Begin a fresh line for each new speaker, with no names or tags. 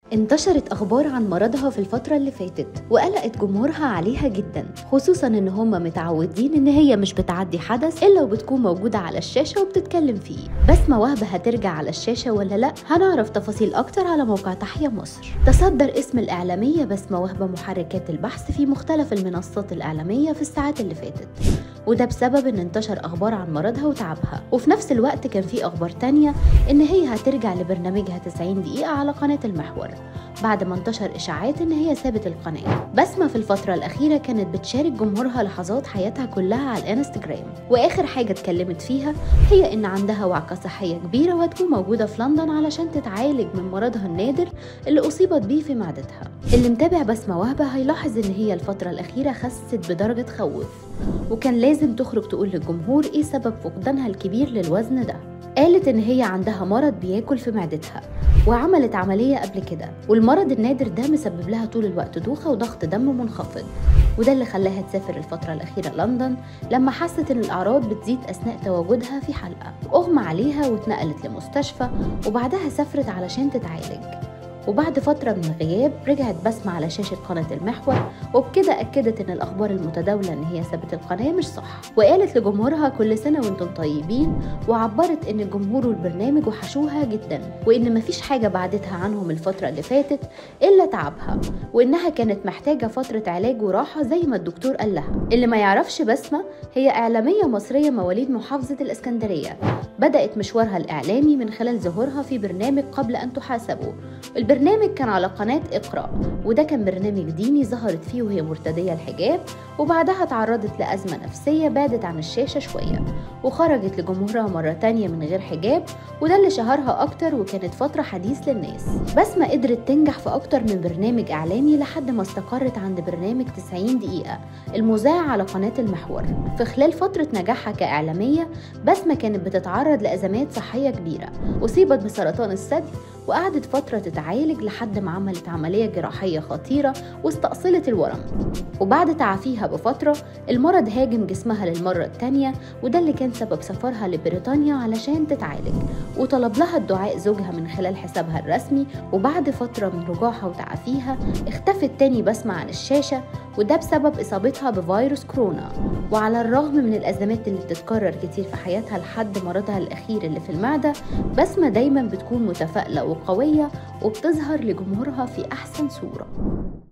انتشرت أخبار عن مرضها في الفترة اللي فاتت وقلقت جمهورها عليها جدا خصوصا إن هم متعودين إن هي مش بتعدي حدث إلا وبتكون موجودة على الشاشة وبتتكلم فيه بسمة وهبة هترجع على الشاشة ولا لأ هنعرف تفاصيل أكتر على موقع تحيا مصر تصدر اسم الإعلامية بسمة وهبة محركات البحث في مختلف المنصات الإعلامية في الساعات اللي فاتت وده بسبب ان انتشر اخبار عن مرضها وتعبها وفي نفس الوقت كان في اخبار تانية ان هي هترجع لبرنامجها 90 دقيقة على قناة المحور بعد ما انتشر اشاعات ان هي سابت القناة بسمة في الفترة الاخيرة كانت بتشارك جمهورها لحظات حياتها كلها على الانستجرام واخر حاجة اتكلمت فيها هي ان عندها وعكة صحية كبيرة وهتكون موجودة في لندن علشان تتعالج من مرضها النادر اللي اصيبت بيه في معدتها اللي متابع بسمة وهبة هيلاحظ ان هي الفترة الاخيرة خست بدرجة تخوف وكان لازم تخرج تقول للجمهور ايه سبب فقدانها الكبير للوزن ده قالت ان هي عندها مرض بياكل في معدتها وعملت عملية قبل كده والمرض النادر ده مسبب لها طول الوقت دوخة وضغط دم منخفض وده اللي خلاها تسافر الفترة الأخيرة لندن لما حست إن الأعراض بتزيد أثناء تواجدها في حلقة أغمى عليها واتنقلت لمستشفى وبعدها سافرت علشان تتعالج وبعد فترة من الغياب رجعت بسمة على شاشة قناة المحور وبكده أكدت إن الأخبار المتداولة إن هي سابت القناة مش صح وقالت لجمهورها كل سنة وانتم طيبين وعبرت إن الجمهور والبرنامج وحشوها جدا وإن مفيش حاجة بعدتها عنهم الفترة اللي فاتت إلا تعبها وإنها كانت محتاجة فترة علاج وراحة زي ما الدكتور قال لها اللي ما يعرفش بسمة هي إعلامية مصرية مواليد محافظة الإسكندرية بدأت مشوارها الإعلامي من خلال ظهورها في برنامج قبل أن تحاسبوا البرنامج كان على قناة اقرأ وده كان برنامج ديني ظهرت فيه وهي مرتدية الحجاب وبعدها تعرضت لأزمة نفسية بعدت عن الشاشة شوية وخرجت لجمهورها مرة تانية من غير حجاب وده اللي شهرها أكتر وكانت فترة حديث للناس بسمة قدرت تنجح في أكتر من برنامج إعلامي لحد ما استقرت عند برنامج 90 دقيقة المذاع على قناة المحور في خلال فترة نجاحها كإعلامية بسمة كانت بتتعرض لأزمات صحية كبيرة أصيبت بسرطان الثدي وقعدت فترة تتعالج لحد ما عملت عملية جراحية خطيرة واستأصلت الورم وبعد تعافيها بفترة المرض هاجم جسمها للمرة التانية وده اللي كان سبب سفرها لبريطانيا علشان تتعالج وطلب لها الدعاء زوجها من خلال حسابها الرسمي وبعد فترة من رجوعها وتعافيها اختفت تاني بسمة عن الشاشة وده بسبب إصابتها بفيروس كورونا وعلى الرغم من الأزمات اللي بتتكرر كتير في حياتها لحد مرضها الأخير اللي في المعدة بسمة دايما بتكون متفائلة وقوية وبتظهر لجمهورها في أحسن صورة